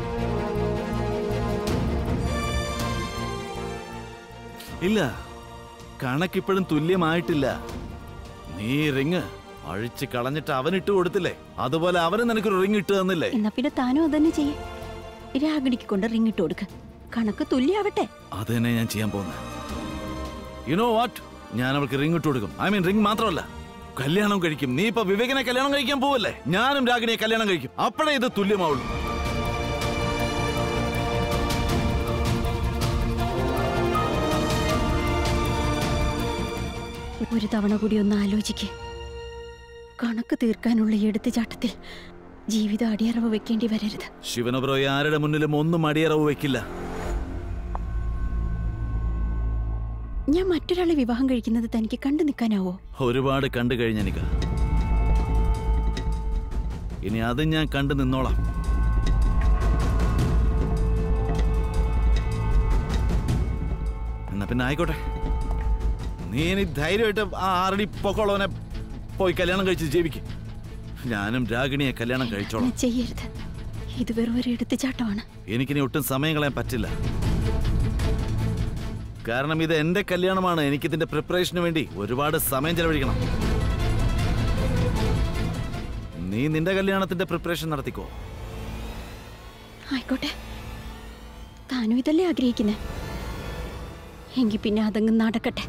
Speaker 1: ഇല്ല കണക്കിപ്പോഴും തുല്യമായിട്ടില്ല നീ റിങ് അഴിച്ച് കളഞ്ഞിട്ട് അവൻ ഇട്ട് കൊടുത്തില്ലേ അതുപോലെ അവന് നിനക്കൊരു റിങ് ഇട്ട് തന്നില്ലേ
Speaker 2: എന്നാ പിന്നെ താനും അതന്നെ ചെയ്യേ രാഗിണിക്ക് കൊണ്ട് റിങ് ഇട്ട് കൊടുക്ക് കണക്ക് തുല്യാവട്ടെ
Speaker 1: അത് തന്നെ ഞാൻ ചെയ്യാൻ പോകുന്നത് യു നോ വാട്ട് ഞാൻ അവൾക്ക് റിങ് ഇട്ട് കൊടുക്കും ഐ മീൻ റിങ് മാത്രമല്ല കല്യാണം കഴിക്കും നീ ഇപ്പൊ വിവേകനെ കല്യാണം കഴിക്കാൻ പോവല്ലേ ഞാനും രാഗിണിയെ കല്യാണം കഴിക്കും അപ്പോഴേ ഇത് തുല്യമാവുള്ളൂ
Speaker 2: ഒരു തവണ കൂടി ഒന്ന് ആലോചിക്ക് കണക്ക് തീർക്കാനുള്ള ഈ എടുത്തുചാട്ടത്തിൽ ജീവിതം അടിയറവ് വെക്കേണ്ടി വരരുത്
Speaker 1: ശിവനബ്രോയെ ആരുടെ മുന്നിലും ഒന്നും അടിയറവ് വെക്കില്ല
Speaker 2: ഞാൻ മറ്റൊരാളെ വിവാഹം കഴിക്കുന്നത് തനിക്ക് കണ്ടു നിൽക്കാനാവോ
Speaker 1: ഒരുപാട് കണ്ടു കഴിഞ്ഞെനിക്ക് ഇനി അത് ഞാൻ കണ്ടു നിന്നോളാം എന്നാ പിന്നെ ആയിക്കോട്ടെ നീ ഇനി ധൈര്യമായിട്ട് ആ ആറടി പൊക്കോളവനെ പോയി കല്യാണം കഴിച്ച് ജീവിക്കും ഞാനും രാഗിണിയെ കല്യാണം കഴിച്ചോളാം
Speaker 2: അങ്ങനെ ചെയ്യരുത് ഇത് വെറും ഒരു എടുത്തുചാട്ടമാണ്
Speaker 1: എനിക്കിനി ഒട്ടും സമയം കളയാൻ പറ്റില്ല കാരണം ഇത് എന്റെ കല്യാണമാണ് എനിക്കിതിന്റെ പ്രിപ്പറേഷന് വേണ്ടി ഒരുപാട് സമയം ചെലവഴിക്കണം നീ നിന്റെ കല്യാണത്തിന്റെ പ്രിപ്പറേഷൻ നടത്തിക്കോ
Speaker 2: ആയിക്കോട്ടെ താനും ഇതല്ലേ ആഗ്രഹിക്കുന്നേ എങ്കിൽ പിന്നെ അതങ്ങ് നടക്കട്ടെ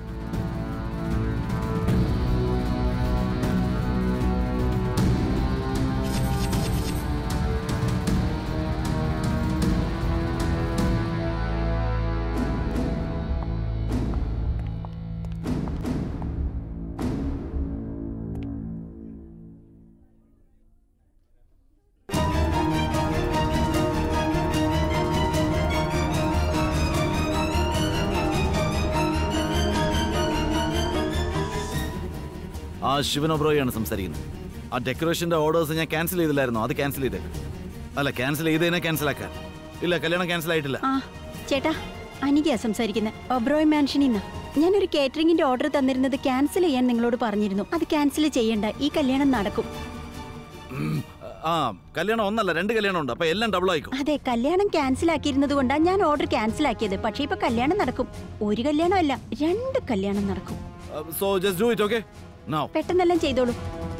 Speaker 1: ആ ശിവൻ ഒബ്രോയാണ് സംസാരിക്കുന്നത് ആ ഡെക്കറേഷന്റെ ഓർഡേഴ്സ് ഞാൻ ക്യാൻസൽ ചെയ്തില്ലായിരുന്നു അത് ക്യാൻസൽ ചെയ്തേക്ക് അല്ല ക്യാൻസൽ ചെയ്തതിനെ ക്യാൻസൽ ആക്കാൻ ഇല്ല കല്യാണം ക്യാൻസൽ ആയിട്ടില്ല
Speaker 2: ആ ചേട്ടാ അനികയാ സംസാരിക്കുന്നത് ഒബ്രോയ് മാൻഷനിൽ നിന്നാ ഞാനൊരു കേറ്ററിംഗിന്റെ ഓർഡർ തന്നിരുന്നത് ക്യാൻസൽ ചെയ്യാൻ നിങ്ങളോട് പറഞ്ഞിരുന്നു അത് ക്യാൻസൽ ചെയ്യണ്ട ഈ കല്യാണം നടക്കും
Speaker 1: ഉം, ആ കല്യാണം ഒന്നല്ല രണ്ട് കല്യാണം ഉണ്ട് അപ്പൊ എല്ലാം ഡബിൾ ആയിക്കോ
Speaker 2: അതെ കല്യാണം ക്യാൻസൽ ആക്കിയിരുന്നത് കൊണ്ടാ ഞാൻ ഓർഡർ ക്യാൻസൽ ആക്കിയത് പക്ഷേ ഇപ്പൊ കല്യാണം നടക്കും ഒരു കല്യാണം അല്ല രണ്ട് കല്യാണം നടക്കും
Speaker 1: so just do it okay now
Speaker 2: പെട്ടെന്നെല്ലാം ചെയ്തോളൂ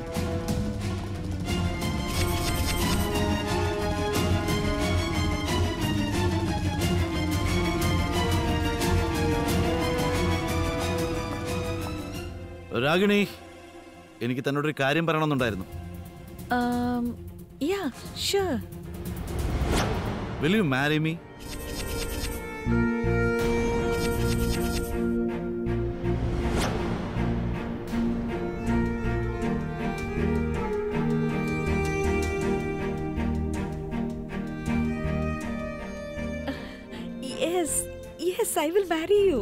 Speaker 1: രാഗിണി എനിക്ക് തന്നോടൊരു കാര്യം പറയണമെന്നുണ്ടായിരുന്നു
Speaker 5: yeah sure
Speaker 1: will you marry me
Speaker 5: yes yes I will marry you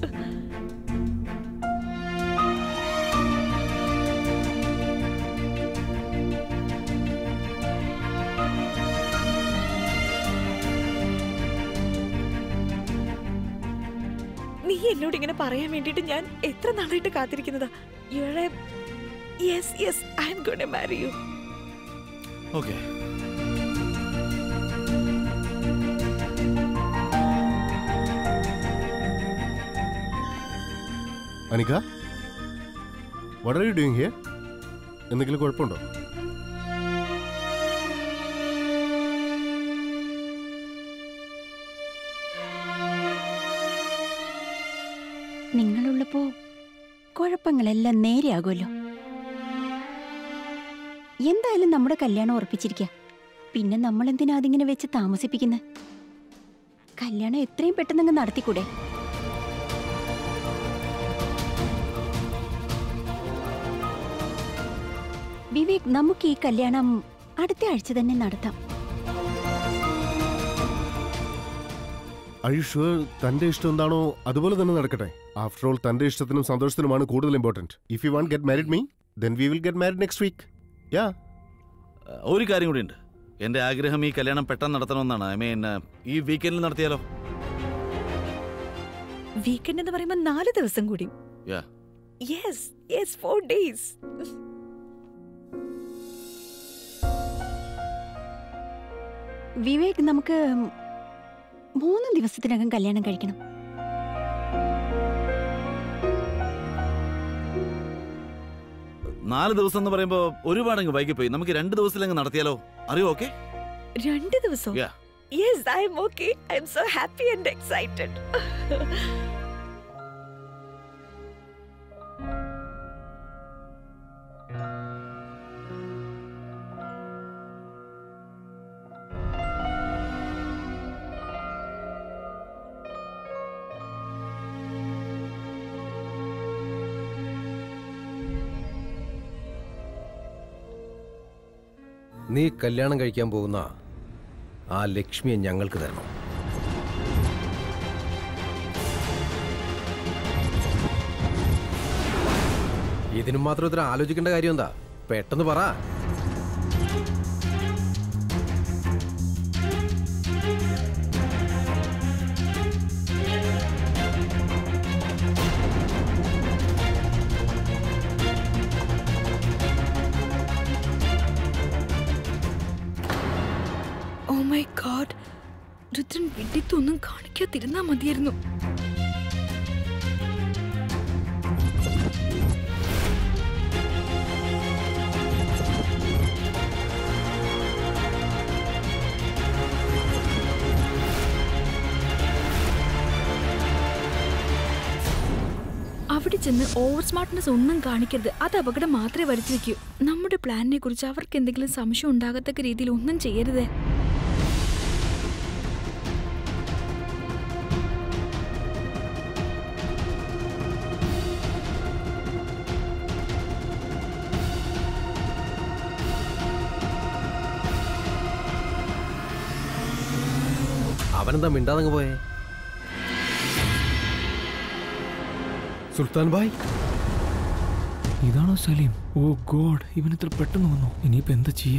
Speaker 5: നീ എന്നോട് ഇങ്ങനെ പറയാൻ വേണ്ടിയിട്ട് ഞാൻ എത്ര നാളായിട്ട് കാത്തിരിക്കുന്നതാ യുവറെ yes yes I'm gonna marry you
Speaker 1: okay
Speaker 6: Anika what are you doing here എന്തെങ്കിലും കുഴപ്പമുണ്ടോ
Speaker 2: നിങ്ങളുള്ളപ്പോ കുഴപ്പങ്ങളെല്ലാം നേരെയാകുമല്ലോ എന്തായാലും നമ്മുടെ കല്യാണം ഉറപ്പിച്ചിരിക്കുക പിന്നെ നമ്മൾ എന്തിനാ അതിങ്ങനെ വെച്ച് താമസിപ്പിക്കുന്നത് കല്യാണം എത്രയും പെട്ടെന്നങ്ങ് നടത്തിക്കൂടെ വിവേക് നമുക്ക് ഈ കല്യാണം അടുത്ത ആഴ്ച തന്നെ നടത്താം
Speaker 6: ഷുവർ തന്റെ ഇഷ്ടം എന്താണോ അതുപോലെ തന്നെ നടക്കട്ടെ ആഫ്റ്റർ ഓൾ തന്റെ ഇഷ്ടത്തിനും സന്തോഷത്തിനുമാണ് കൂടുതൽ important if you want get married me then we will get married next week yeah
Speaker 1: ഒരു കാര്യം കൂടി ഉണ്ട് എന്റെ ആഗ്രഹം ഈ കല്യാണം പെട്ടെന്ന് നടത്തണമെന്നാണ് ഐ മീൻ ഈ വീക്കെൻഡിൽ നടത്തിയാലോ
Speaker 5: വീക്കെൻഡ് എന്ന് പറയുമ്പോൾ നാല് ദിവസം കൂടി
Speaker 1: yeah
Speaker 5: yes yes four days
Speaker 2: Vivek നമുക്ക് മൂന്ന് ദിവസത്തിനകം കല്യാണം കഴിക്കണം
Speaker 1: നാല് ദിവസം എന്ന് പറയുമ്പോൾ ഒരുപാടങ്ങ് വൈകിപ്പോയി നമുക്ക് രണ്ട് ദിവസത്തിലങ്ങ് നടത്തിയാലോ അറിയോ ഓക്കെ
Speaker 5: രണ്ട് ദിവസം
Speaker 1: Yeah.
Speaker 5: Yes I'm okay I'm so happy and excited
Speaker 8: നീ കല്യാണം കഴിക്കാൻ പോകുന്ന ആ ലക്ഷ്മിയെ ഞങ്ങൾക്ക് തരണം ഇതിനും മാത്രം ഇത്ര ആലോചിക്കേണ്ട കാര്യം എന്താ പെട്ടെന്ന് പറ
Speaker 3: ഓ മൈ ഗോഡ് രുദ്രൻ വിഡിത്തൊന്നും കാണിക്കാതിരുന്നാ മതിയായിരുന്നു അവിടെ ചെന്ന് ഓവർ സ്മാർട്ട്നെസ് ഒന്നും കാണിക്കരുത് അത് അപകടം മാത്രമേ വരുത്തിവെക്കൂ നമ്മുടെ പ്ലാനിനെ കുറിച്ച് അവർക്ക് എന്തെങ്കിലും സംശയം ഉണ്ടാകത്തക്ക രീതിയിൽ ഒന്നും ചെയ്യരുതേ
Speaker 8: അവനെന്താ മിണ്ടാതങ്ങ് പോയേ സുൽത്താൻ ഭായ്
Speaker 4: ഇതാണോ സലീം ഓ ഗോഡ് ഇവൻ ഇത്ര പെട്ടെന്ന് വന്നു ഇനിയിപ്പോ എന്താ ചെയ്യാ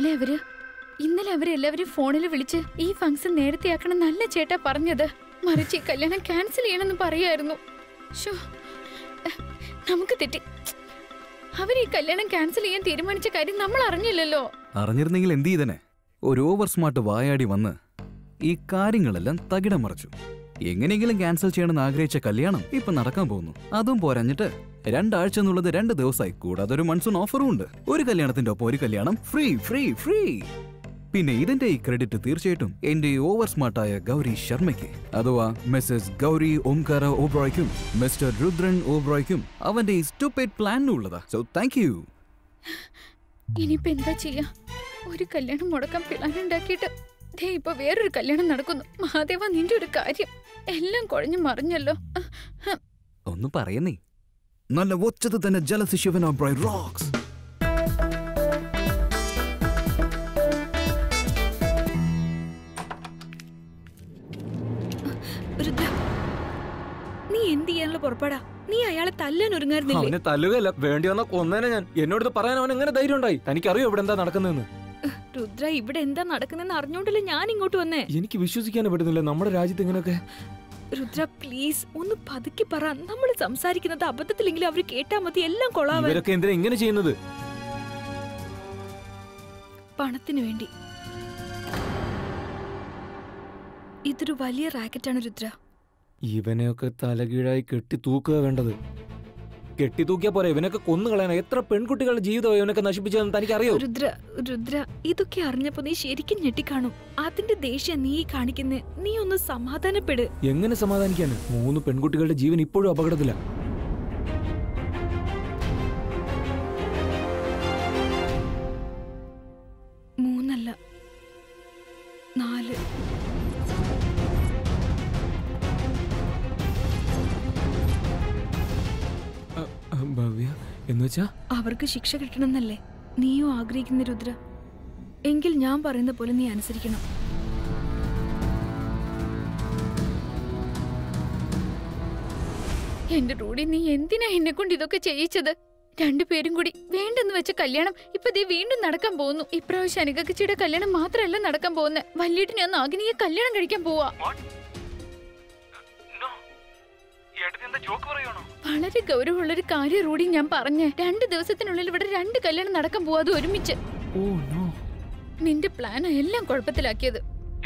Speaker 3: ഇന്നലെ അവര് ഇന്നലെ അവരെല്ലാവരും ഫോണിൽ വിളിച്ച് ഈ ഫംഗ്ഷൻ നേരത്തെയാക്കണം നല്ല ചേട്ടാ പറഞ്ഞത് മറിച്ച് ഈ കല്യാണം ക്യാൻസൽ ചെയ്യണമെന്ന് പറയായിരുന്നു ശോ, നമുക്ക് തെറ്റി അവർ ഈ കല്യാണം ക്യാൻസൽ ചെയ്യാൻ തീരുമാനിച്ച കാര്യം നമ്മൾ അറിഞ്ഞില്ലല്ലോ
Speaker 4: അറിഞ്ഞിരുന്നെങ്കിൽ എന്ത് ചെയ്തനെ ഒരു ഓവർ സ്മാർട്ട് വായാടി വന്ന് ഈ കാര്യങ്ങളെല്ലാം തകിടം മറിച്ചു എങ്ങനെയെങ്കിലും ക്യാൻസൽ ചെയ്യണമെന്ന് ആഗ്രഹിച്ച കല്യാണം ഇപ്പൊ നടക്കാൻ പോകുന്നു അതും പോരഞ്ഞിട്ട് രണ്ടാഴ്ച എന്നുള്ളത് രണ്ട് ദിവസമായി കൂടാതെ ഒരു മൺസൂൺ ഓഫറും ഉണ്ട് ഒരു കല്യാണത്തിന്റെ ഒപ്പം ഒരു കല്യാണം ഫ്രീ ഫ്രീ ഫ്രീ പിന്നെ ഇതിന്റെ ഈ ക്രെഡിറ്റ് തീർച്ചയായിട്ടും എന്റെ ഈ ഓവർ സ്മാർട്ടായ ഗൗരി ശർമ്മയ്ക്ക് അഥവാ മിസ്സസ് ഗൗരി ഓംകാര ഓബ്രോയ്ക്കും മിസ്റ്റർ രുദ്രൻ ഓബ്രോയ്ക്കും അവന്റെ ഈ സ്റ്റുപ്പിഡ് പ്ലാനിനുള്ളതാ സോ താങ്ക് യു
Speaker 3: ഇനിയിപ്പോ എന്താ ചെയ്യാ ഒരു കല്യാണം മുടക്കാൻ പ്ലാൻ ഉണ്ടാക്കിയിട്ട് ദേ ഇപ്പൊ വേറൊരു കല്യാണം നടക്കുന്നു മഹാദേവ നിന്റെ ഒരു കാര്യം എല്ലാം കുഴഞ്ഞു മറിഞ്ഞല്ലോ
Speaker 4: ഒന്ന് പറയുന്നേ നല്ല ഒച്ചത് തന്നെ ജലസി ശിവൻ ഓബ്രോയ് റോക്സ്
Speaker 5: രുദ്ര നീ എന്ത് ചെയ്യാനുള്ള പുറപ്പാടാ നീ അയാളെ തല്ലാൻ ഒരുങ്ങായിരുന്നില്ലേ
Speaker 9: അവനെ തല്ലുകയല്ല വേണ്ടി വന്ന കൊന്നേനെ ഞാൻ എന്നോട് പറയാൻ അവൻ എങ്ങനെ ധൈര്യം ഉണ്ടായി തനിക്കറിയോ ഇവിടെ എന്താ നടക്കുന്നതെന്ന്
Speaker 5: രുദ്ര ഇവിടെ എന്താ നടക്കുന്നെന്ന് അറിഞ്ഞോണ്ടല്ലേ ഞാൻ ഇങ്ങോട്ട് വന്നേ
Speaker 9: എനിക്ക് വിശ്വസിക്കാൻ പറ്റുന്നില്ല നമ്മുടെ രാജ്യത്ത് ഇങ്ങനെയൊക്കെ
Speaker 5: രുദ്ര പ്ലീസ് ഒന്ന് പതുക്കി പറ നമ്മൾ സംസാരിക്കുന്നത് അബദ്ധത്തിലെങ്കിലും അവര് കേട്ടാ മതി എല്ലാം കൊള്ളാവൻ
Speaker 9: ഇവരൊക്കെ എന്തിനാ ഇങ്ങനെ ചെയ്യുന്നത്
Speaker 5: പണത്തിന് വേണ്ടി ഇതൊരു വലിയ റാക്കറ്റാണ് രുദ്ര
Speaker 9: ഇവനെയൊക്കെ തലകീഴായി കെട്ടി തൂക്കുക വേണ്ടത് കെട്ടി തൂക്കിയാ പോരെ ഇവനൊക്കെ കൊന്നു കളയാൻ എത്ര പെൺകുട്ടികളുടെ ജീവിതം ഇവനൊക്കെ നശിപ്പിച്ചതെന്ന് തനിക്കറിയോ
Speaker 5: രുദ്ര രുദ്ര ഇതൊക്കെ അറിഞ്ഞപ്പോ നീ ശരിക്കും ഞെട്ടിക്കാണും അതിന്റെ ദേഷ്യം നീ കാണിക്കുന്നേ നീ ഒന്ന് സമാധാനപ്പെട്
Speaker 9: എങ്ങനെ സമാധാനിക്കാൻ മൂന്ന് പെൺകുട്ടികളുടെ ജീവൻ ഇപ്പോഴും അപകടത്തില
Speaker 5: മൂന്നല്ല നാല്
Speaker 9: ഭവ്യ എന്നുവെച്ചാ
Speaker 5: അവർക്ക് ശിക്ഷ കിട്ടണമെന്നല്ലേ നീയും ആഗ്രഹിക്കുന്ന രുദ്ര എങ്കിൽ ഞാൻ പറയുന്ന പോലെ നീ അനുസരിക്കണം
Speaker 3: എന്റെ റൂഡി നീ എന്തിനാ എന്നെ കൊണ്ട് ഇതൊക്കെ ചെയ്യിച്ചത് രണ്ടുപേരും കൂടി വേണ്ടെന്ന് വെച്ച കല്യാണം ഇപ്പൊ ദേ വീണ്ടും നടക്കാൻ പോകുന്നു ഇപ്രാവശ്യം അനികച്ചിയുടെ കല്യാണം മാത്രമല്ല നടക്കാൻ പോകുന്നത് വല്യേട്ട് ഞാൻ നാഗിനിയെ കല്യാണം കഴിക്കാൻ പോവാ വളരെ ഗൗരവമുള്ളൊരു കാര്യം റൂഡി ഞാൻ പറഞ്ഞേ രണ്ട് ദിവസത്തിനുള്ളിൽ ഇവിടെ രണ്ട് കല്യാണം നടക്കാൻ പോവാതെ ഒരുമിച്ച്
Speaker 9: ഓ നോ
Speaker 3: നിന്റെ പ്ലാൻ എല്ലാം കുഴപ്പത്തിലാക്കിയത്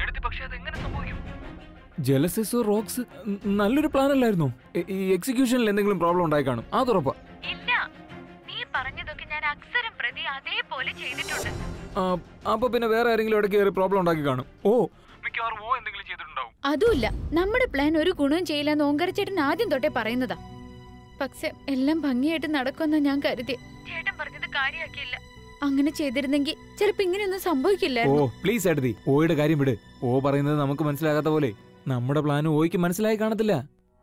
Speaker 9: ജലസിസ് റോക്സ് ന- നല്ലൊരു പ്ലാൻ അല്ലായിരുന്നു ഈ എക്സിക്യൂഷനിൽ എന്തെങ്കിലും പ്രോബ്ലം ഉണ്ടായി കാണും അതുറപ്പാ
Speaker 3: ഇല്ല നീ പറഞ്ഞതൊക്കെ ഞാൻ അക്ഷരം പ്രതി അതേപോലെ ചെയ്തിട്ടുണ്ട്
Speaker 9: ആ, അപ്പൊ പിന്നെ വേറെ ആരെങ്കിലും ഇടയ്ക്ക് കയറി പ്രോബ്ലം ഉണ്ടാക്കി കാണും ഓ മിക്കവാറും ഓ എന്തെങ്കിലും ചെയ്തിട്ടുണ്ടാവും
Speaker 3: അതുമില്ല നമ്മുടെ പ്ലാൻ ഒരു ഗുണവും ചെയ്യില്ലെന്ന് ഓങ്കരച്ചേട്ടൻ ആദ്യം തൊട്ടേ പറയുന്നതാ പക്ഷെ എല്ലാം ഭംഗിയായിട്ട് നടക്കുമെന്നാ ഞാൻ കരുതി ചേട്ടൻ പറഞ്ഞത് കാര്യമാക്കിയില്ല അങ്ങനെ ചെയ്തിരുന്നെങ്കിൽ ചിലപ്പോ ഇങ്ങനെയൊന്നും
Speaker 9: ഓ
Speaker 3: സംഭവിക്കില്ലായിരുന്നു
Speaker 9: പ്ലീസ് എടുത്തി ഓയുടെ കാര്യം വിട് ഓ പറയുന്നത് നമുക്ക് മനസ്സിലാകാത്ത പോലെ നമ്മുടെ പ്ലാൻ ഓയ്ക്ക് മനസ്സിലായി കാണത്തില്ല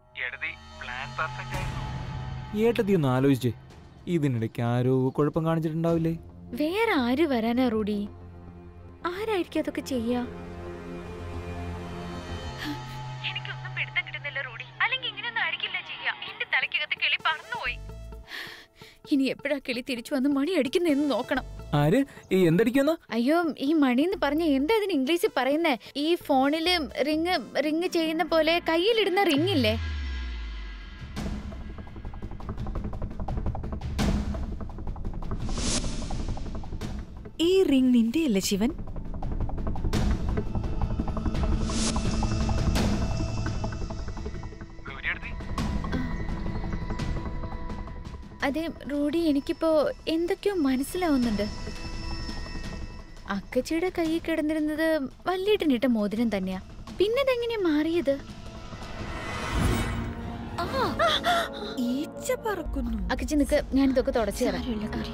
Speaker 9: ഏട്ടത്തി ഒന്ന് ആലോചിച്ച് ഇതിനിടയ്ക്ക് ആരോ കുഴപ്പം കാണിച്ചിട്ടുണ്ടാവില്ലേ
Speaker 3: വേറെ ആര് വരാനാ റൂഡി ആരായിരിക്കും അതൊക്കെ ചെയ്യാ എനിക്കൊന്നും പിടുത്തം കിട്ടുന്നില്ല റൂഡി അല്ലെങ്കിൽ ഇങ്ങനെയൊന്നും ആയിരിക്കില്ല ചെയ്യാ എന്റെ തലയ്ക്കകത്ത് കിളി പറന്നുപോയി ഇനി എപ്പോഴാ കിളി തിരിച്ചു വന്ന് മണി അടിക്കുന്നതെന്ന് നോക്കണം
Speaker 9: ആര് ഈ എന്തടിക്കുന്ന
Speaker 3: അയ്യോ ഈ മണി എന്ന് പറഞ്ഞ എന്താ ഇതിന് ഇംഗ്ലീഷിൽ പറയുന്നേ ഈ ഫോണില് റിങ് റിങ് ചെയ്യുന്ന പോലെ കയ്യിലിടുന്ന റിങ് ഇല്ലേ
Speaker 5: ഈ റിംഗ് നിന്റെ അല്ലേ ശിവൻ
Speaker 3: അതെ റൂഡി എനിക്കിപ്പോ എന്തൊക്കെയോ മനസ്സിലാവുന്നുണ്ട് അക്കച്ചിയുടെ കയ്യിൽ കിടന്നിരുന്നത് വല്യേട്ടനിട്ട മോതിരം തന്നെയാ പിന്നെ അതെങ്ങനെയാ മാറിയത്
Speaker 5: ഈച്ച പറക്കുന്നു
Speaker 3: അക്കച്ചി നിക്ക് ഞാൻ ഇതൊക്കെ തുടച്ചു തരാം
Speaker 2: സാരമില്ല ഗൗരി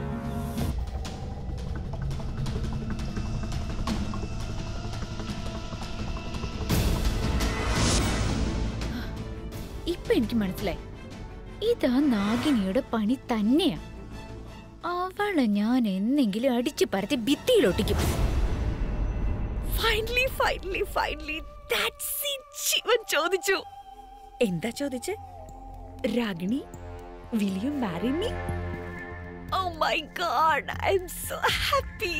Speaker 3: ഇപ്പൊ എനിക്ക് മനസ്സിലായി ഇതാ നാഗിനിയുടെ പണി തന്നെയാ അവളെ ഞാൻ എന്നെങ്കിലും അടിച്ചു പരത്തി ഭിത്തിയിലൊട്ടിക്കും
Speaker 5: finally finally finally that's it Shivan ചോദിച്ചു എന്താ ചോദിച്ചേ Ragini will you marry me oh my God I'm so happy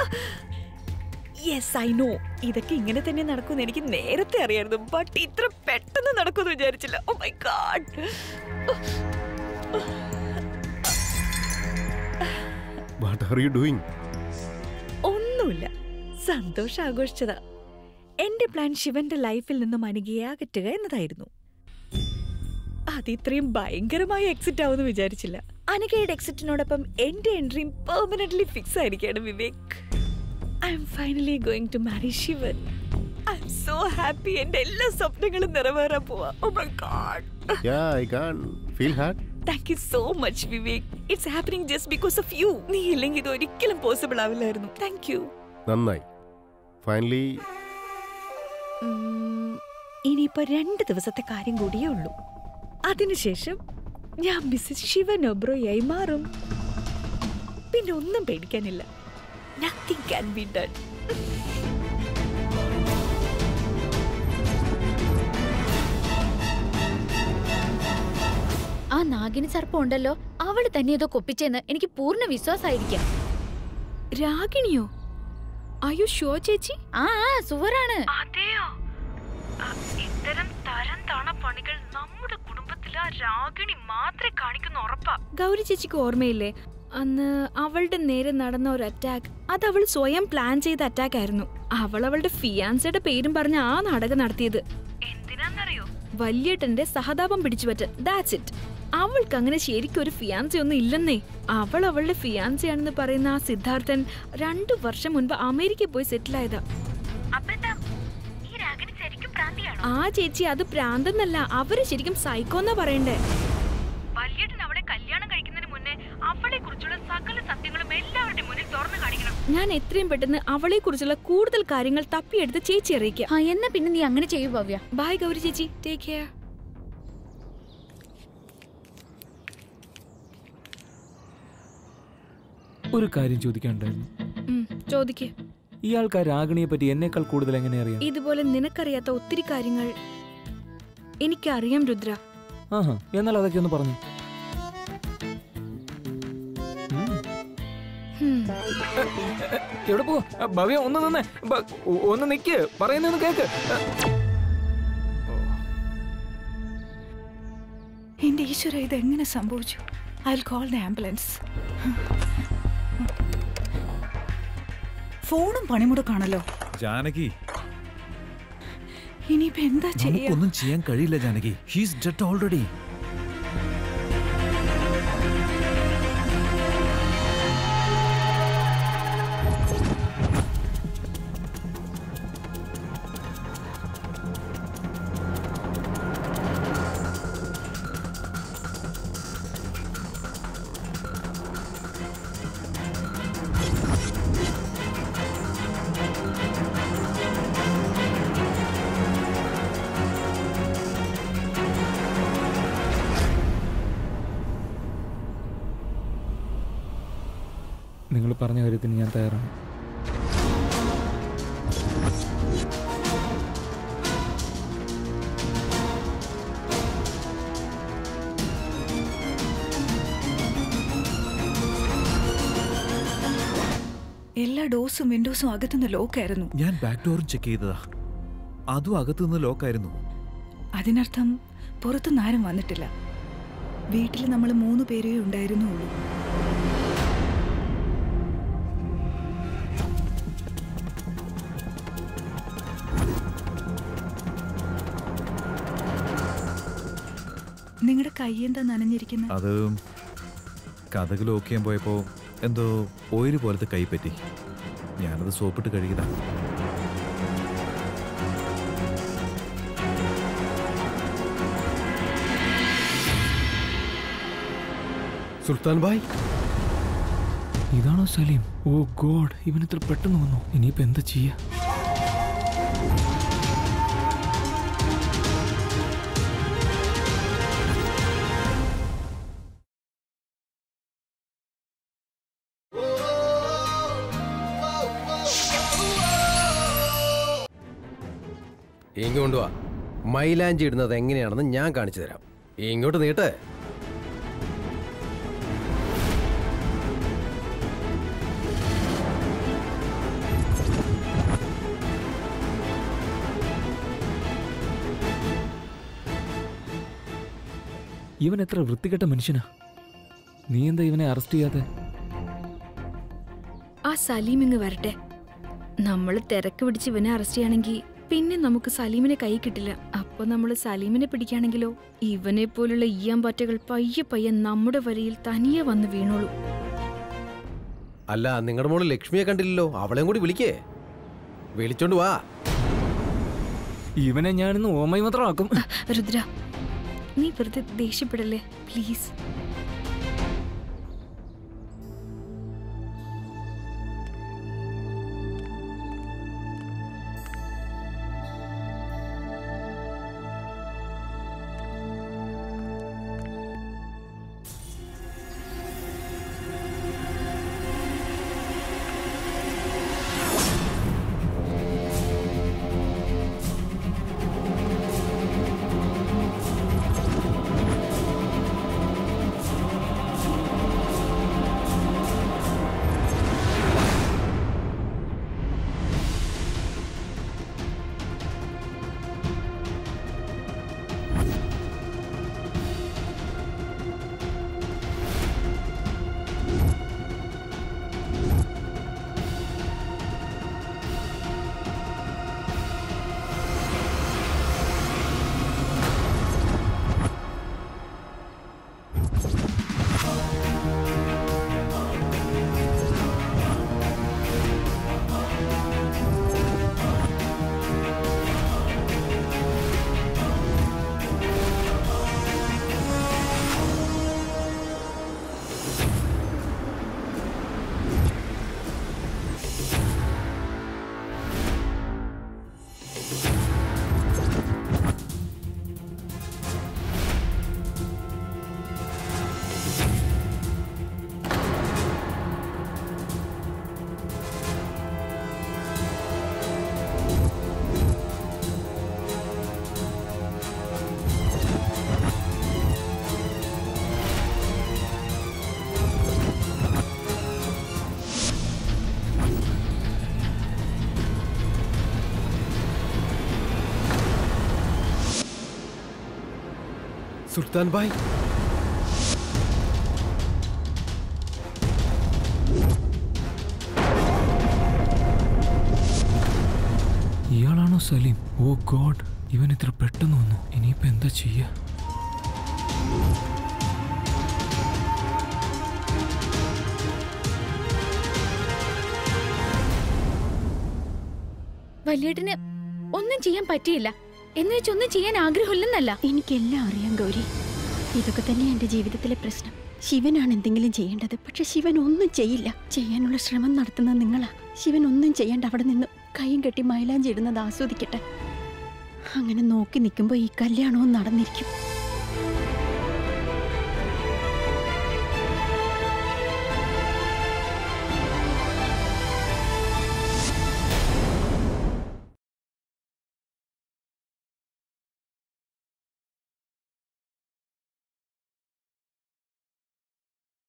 Speaker 5: yes I know ഇതൊക്കെ ഇങ്ങനെ തന്നെ നടക്കുമെന്ന് എനിക്ക് നേരത്തെ അറിയായിരുന്നു ബട്ട് ഇത്ര പെട്ടെന്ന് നടക്കുമെന്ന് വിചാരിച്ചില്ല oh my God
Speaker 6: what are you doing
Speaker 5: ഒന്നുമില്ല സന്തോഷം ആഘോഷിച്ചതാ എന്റെ പ്ലാൻ ശിവന്റെ ലൈഫിൽ നിന്നും അനുകയെ അകറ്റുക എന്നതായിരുന്നു അത് ഇത്രയും ഭയങ്കരമായ എക്സിറ്റ് ആവുമെന്ന് വിചാരിച്ചില്ല അനഘയുടെ എക്സിറ്റിനോടൊപ്പം എന്റെ എൻട്രിയും പെർമനന്റ്ലി ഫിക്സ് ആയിരിക്കാണ് Vivek I'm finally going to marry Shivan I'm so happy എന്റെ എല്ലാ സ്വപ്നങ്ങളും നിറവേറാൻ പോവാ oh my God
Speaker 6: yeah I can feel heart
Speaker 5: thank you so much Vivek it's happening just because of you നീ ഇല്ലെങ്കിൽ ഇത് ഒരിക്കലും പോസിബിൾ ആവില്ലായിരുന്നു താങ്ക് യു
Speaker 6: നന്നായി ഫൈനലി
Speaker 5: ഉം, ഇനിയിപ്പോ രണ്ട് ദിവസത്തെ കാര്യം കൂടിയേ ഉള്ളൂ അതിനുശേഷം ഞാൻ മിസ്സസ് ശിവൻ ഒബ്രോയായി മാറും പിന്നെ ഒന്നും പേടിക്കാനില്ല നത്തിങ് ക്യാൻ ബി ഡൺ
Speaker 3: ആ നാഗിനി സർപ്പം ഉണ്ടല്ലോ അവള് തന്നെ ഏതോ കൊപ്പിച്ചെന്ന് എനിക്ക് പൂർണ്ണ വിശ്വാസമായിരിക്കാം
Speaker 10: രാഗിണിയോ അയ്യോ ഷോ ചേച്ചി
Speaker 3: ആ ആ സുവറാണ്
Speaker 10: അതെയോ ഇത്തരം തരം താണ പണികൾ നമ്മുടെ കുടുംബത്തിലെ രാഗിണി മാത്രമേ കാണിക്കുന്ന ഉറപ്പാ ഗൗരി ചേച്ചിക്ക് ഓർമ്മയില്ലേ അന്ന് അവളുടെ നേരെ നടന്ന ഒരു അറ്റാക്ക് അത് അവൾ സ്വയം പ്ലാൻ ചെയ്ത അറ്റാക്ക് ആയിരുന്നു അവൾ അവളുടെ ഫിയാൻസയുടെ പേരും പറഞ്ഞ ആ നാടകം നടത്തിയത് എന്തിനാന്നറിയോ വല്യേട്ടന്റെ സഹതാപം പിടിച്ചുപറ്റ ദാറ്റ്സ് ഇറ്റ് അവൾക്ക് അങ്ങനെ ശരിക്കും ഒരു ഫിയാൻസി ഒന്നും ഇല്ലെന്നേ അവൾ അവളുടെ ഫിയാൻസി ആണെന്ന് പറയുന്ന ആ സിദ്ധാർത്ഥൻ രണ്ടു വർഷം മുൻപ് അമേരിക്കയിൽ പോയി സെറ്റിൽ ആയതാ ആ ചേച്ചി അത് പ്രാന്തെന്നല്ല അവര് ശരിക്കും സൈക്കോന്നാ പറയണ്ടേ വല്യേട്ടൻ അവളെ കല്യാണം കഴിക്കുന്നതിന് മുന്നേ അവളെ കുറിച്ചുള്ള സകല സത്യങ്ങളും എല്ലാവരുടെ മുന്നിൽ തുറന്നു കാണിക്കണം ഞാൻ എത്രയും പെട്ടെന്ന് അവളെ കുറിച്ചുള്ള കൂടുതൽ കാര്യങ്ങൾ തപ്പിയെടുത്ത് ചേച്ചി അറിയിക്കാം
Speaker 3: ആ എന്നാ പിന്നെ നീ അങ്ങനെ ചെയ്യൂ ഭവ്യ
Speaker 10: ബൈ ഗൗരി ചേച്ചി ടേക്ക് കെയർ
Speaker 9: ഒരു കാര്യം ചോദിക്കാനുണ്ടായിരുന്നു
Speaker 10: ചോദിക്കേ
Speaker 9: ഇയാൾക്ക് ആ രാഗിണിയെ പറ്റി എന്നേക്കാൾ കൂടുതൽ എങ്ങനെ അറിയാം
Speaker 10: ഇതുപോലെ നിനക്കറിയാത്ത ഒത്തിരി കാര്യങ്ങൾ എനിക്കറിയാം രുദ്ര
Speaker 9: ആഹാ എന്നാൽ അതൊക്കെ ഒന്ന് പറഞ്ഞു
Speaker 10: ഹും.
Speaker 9: എവിടെ പോ ഭവ്യ ഒന്ന് നിന്നേ ബ- ഒ- ഒന്ന് നിക്ക് പറയുന്നൊന്ന് കേക്ക്
Speaker 11: എന്റെ ഈശ്വര ഇത് എങ്ങനെ സംഭവിച്ചു ഐ കോൾ ദ ആംബുലൻസ് ഫോണും പണിമുടക്കാണല്ലോ
Speaker 12: ജാനകി
Speaker 11: ഇനിയിപ്പോ എന്താ ചെയ്യാ
Speaker 12: നമുക്കൊന്നും ചെയ്യാൻ കഴിയില്ല ജാനകി ഹീസ് ഡെഡ് ഓൾറെഡി
Speaker 9: നിങ്ങൾ പറഞ്ഞ കാര്യത്തിന് ഞാൻ തയ്യാറാണ്
Speaker 11: എല്ലാ ഡോസും വിൻഡോസും അകത്തുനിന്ന് ലോക്കായിരുന്നു
Speaker 12: ഞാൻ ബാക്ക് ഡോറും ചെക്ക് ചെയ്തതാ അതും അകത്തുനിന്ന് ലോക്കായിരുന്നു
Speaker 11: അതിനർത്ഥം പുറത്തുനിന്ന് ആരും വന്നിട്ടില്ല വീട്ടിൽ നമ്മൾ മൂന്ന് പേരേ ഉണ്ടായിരുന്നുള്ളൂ നിങ്ങളുടെ കൈ എന്താ നനഞ്ഞിരിക്കുന്നത്
Speaker 12: അത് കഥകൾ ലോക്ക് ചെയ്യാൻ പോയപ്പോ എന്തോ ഓയിൽ പോലത്തെ കൈ പറ്റി ഞാനത് സോപ്പിട്ട് കഴുകിയതാ
Speaker 1: സുൽത്താൻ ഭായ്
Speaker 9: ഇതാണോ സലീം ഓ ഗോഡ് ഇവൻ ഇത്ര പെട്ടെന്ന് വന്നു ഇനിയിപ്പോ എന്താ ചെയ്യാ
Speaker 8: ഇങ്ങോട്ട് വാ മൈലാഞ്ചി ഇടുന്നത് എങ്ങനെയാണെന്ന് ഞാൻ കാണിച്ചു തരാം ഇങ്ങോട്ട് നീട്ട്
Speaker 9: ഇവൻ എത്ര വൃത്തികെട്ട മനുഷ്യനാ നീ എന്താ ഇവനെ അറസ്റ്റ് ചെയ്യാതെ
Speaker 10: ആ സലീം ഇങ്ങ് വരട്ടെ നമ്മൾ തിരക്ക് പിടിച്ച് ഇവനെ അറസ്റ്റ് ചെയ്യണമെങ്കിൽ പിന്നെ നമുക്ക് സലീമിനെ കൈ കിട്ടില്ല അപ്പൊ നമ്മൾ സലീമിനെ പിടിക്കുകയാണെങ്കിലോ ഇവനെ പോലുള്ള ഈയാമ്പാറ്റകൾ പയ്യെ പയ്യെ നമ്മുടെ വരയിൽ തനിയെ വന്ന് വീണോളൂ
Speaker 8: അല്ല നിങ്ങളുടെ മോള് ലക്ഷ്മിയെ കണ്ടില്ലല്ലോ അവളെയും കൂടി വിളിക്കേ വിളിച്ചോണ്ട് വാ
Speaker 9: ഇവനെ ഞാനിന്ന് ഓമൈ മാത്രമാക്കും
Speaker 10: രുദ്ര നീ വെറുതെ ദേഷ്യപ്പെടല്ലേ പ്ലീസ്
Speaker 8: സുൽത്താൻ ഭായ്
Speaker 9: ഇയാളാണോ സലീം ഓ ഗോഡ് ഇവൻ ഇത്ര പെട്ടെന്ന് വന്നു ഇനിയിപ്പോ എന്താ ചെയ്യാ
Speaker 3: വലിയേട്ടന് ഒന്നും ചെയ്യാൻ പറ്റിയില്ല എന്ന് വെച്ചൊന്നും ചെയ്യാൻ ആഗ്രഹമില്ലെന്നല്ല
Speaker 2: എനിക്കെല്ലാം അറിയാം ഗൗരി ഇതൊക്കെ തന്നെ എന്റെ ജീവിതത്തിലെ പ്രശ്നം ശിവനാണ് എന്തെങ്കിലും ചെയ്യേണ്ടത് പക്ഷെ ശിവൻ ഒന്നും ചെയ്യില്ല ചെയ്യാനുള്ള ശ്രമം നടത്തുന്നത് നിങ്ങളാ ശിവൻ ഒന്നും ചെയ്യേണ്ട അവിടെ നിന്ന് കൈയും കെട്ടി മൈലാഞ്ചി ഇടുന്നത് ആസ്വദിക്കട്ടെ അങ്ങനെ നോക്കി നിൽക്കുമ്പോൾ ഈ കല്യാണവും നടന്നിരിക്കും